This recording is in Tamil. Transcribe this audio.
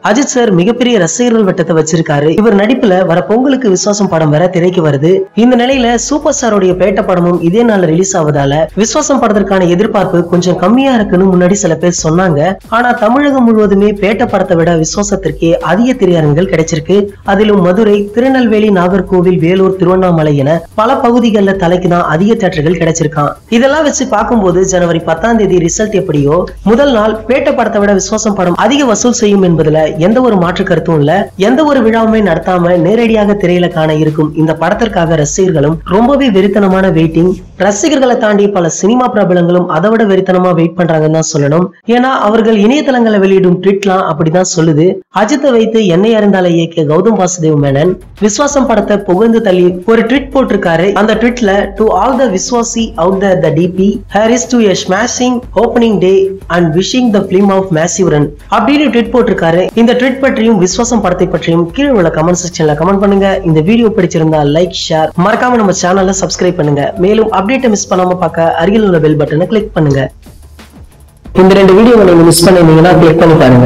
அஜித் சார் மிகப்பெரிய ரசிகர்கள் வட்டத்தை வச்சிருக்காரு இவர் நடிப்புல வர பொங்கலுக்கு விசுவாசம் படம் வர திரைக்கு வருது இந்த நிலையில சூப்பர் ஸ்டாரோடைய பேட்ட படமும் இதே நாள்ல ரிலீஸ் ஆவதால விசுவாசம் படத்திற்கான எதிர்பார்ப்பு கொஞ்சம் கம்மியா இருக்குன்னு முன்னாடி சில பேர் சொன்னாங்க ஆனா தமிழகம் முழுவதுமே பேட்ட படத்தை விட விசுவாசத்திற்கே அதிக திரையரங்குகள் கிடைச்சிருக்கு அதிலும் மதுரை திருநெல்வேலி நாகர்கோவில் வேலூர் திருவண்ணாமலை என பல பகுதிகளில் தலைக்கு தான் அதிக தேட்டர்கள் கிடைச்சிருக்கான் இதெல்லாம் வச்சு பார்க்கும்போது ஜனவரி பத்தாம் தேதி ரிசல்ட் எப்படியோ முதல் நாள் பேட்ட படத்தை விட விசுவாசம் படம் அதிக வசூல் செய்யும் என்பதுல எந்த ஒரு மாற்று கருத்தும் இல்ல எந்த ஒரு விழாவுமே நடத்தாம நேரடியாக திரையில காண இருக்கும் இந்த படத்திற்காக ரசிகர்களும் ரொம்பவே வெறித்தனமான வெயிட்டிங் ரசிகர்களை தாண்டி பல சினிமா பிரபலங்களும் அதை விட வெறித்தனமா வெயிட் பண்றாங்கன்னு தான் சொல்லணும் ஏன்னா அவர்கள் இணையதளங்களை வெளியிடும் ட்வீட்லாம் அப்படிதான் சொல்லுது அஜித்தை வைத்து என்னை அறிந்தால இயக்கிய கௌதம் வாசுதேவ் மேனன் விஸ்வாசம் படத்தை புகழ்ந்து தள்ளி ஒரு ட்வீட் போட்டிருக்காரு அந்த ட்வீட்ல டு ஆல் த விஸ்வாசி out the the DP here is to a smashing opening day and wishing the film of massive run அப்படின்னு ட்வீட் போட்டிருக்காரு இந்த ட்வீட் பற்றியும் விஸ்வாசம் படத்தை பற்றியும் கீழே உள்ள கமெண்ட் செக்ஷன்ல கமெண்ட் பண்ணுங்க இந்த வீடியோ பிடிச்சிருந்தா லைக் ஷேர் மறக்காம நம்ம சேனலை சப்ஸ்கிரைப் பண்ணுங்க மேலும் அப்டேட்டை மிஸ் பண்ணாம பார்க்க அருகில் உள்ள பெல் பட்டனை கிளிக் பண்ணுங்க இந்த ரெண்டு வீடியோவை நீங்க மிஸ் பண்ணிருந்தீங்கன்னா கிளிக் பண்ணி பாருங்க